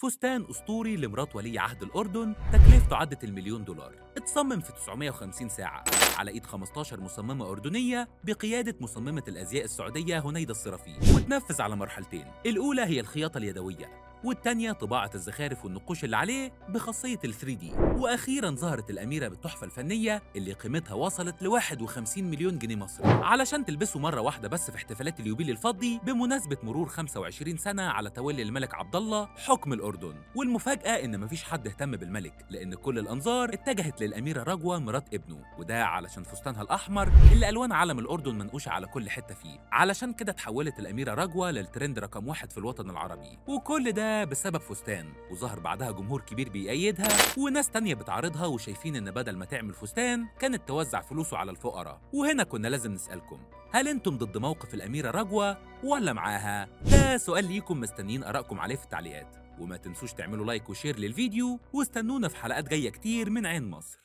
فستان أسطوري لمرات ولي عهد الأردن تكلفته عدت المليون دولار اتصمم في 950 ساعة على إيد 15 مصممة أردنية بقيادة مصممة الأزياء السعودية هنيدة الصرافي وتنفذ على مرحلتين الأولى هي الخياطة اليدوية والتانية طباعة الزخارف والنقوش اللي عليه بخاصية ال 3D وأخيرا ظهرت الأميرة بالتحفة الفنية اللي قيمتها وصلت ل 51 مليون جنيه مصري علشان تلبسه مرة واحدة بس في احتفالات اليوبيل الفضي بمناسبة مرور 25 سنة على تولي الملك عبد الله حكم الأردن والمفاجأة إن مفيش حد اهتم بالملك لأن كل الأنظار اتجهت للأميرة رجوة مرات ابنه وده علشان فستانها الأحمر اللي ألوان علم الأردن منقوشة على كل حتة فيه علشان كده تحولت الأميرة رجوة للترند رقم واحد في الوطن العربي وكل ده بسبب فستان وظهر بعدها جمهور كبير بيأيدها وناس تانية بتعارضها وشايفين إن بدل ما تعمل فستان كانت توزع فلوسه على الفقراء وهنا كنا لازم نسألكم هل انتم ضد موقف الأميرة رجوة ولا معاها؟ ده سؤال ليكم مستنيين آرائكم عليه في التعليقات وما تنسوش تعملوا لايك وشير للفيديو واستنونا في حلقات جاية كتير من عين مصر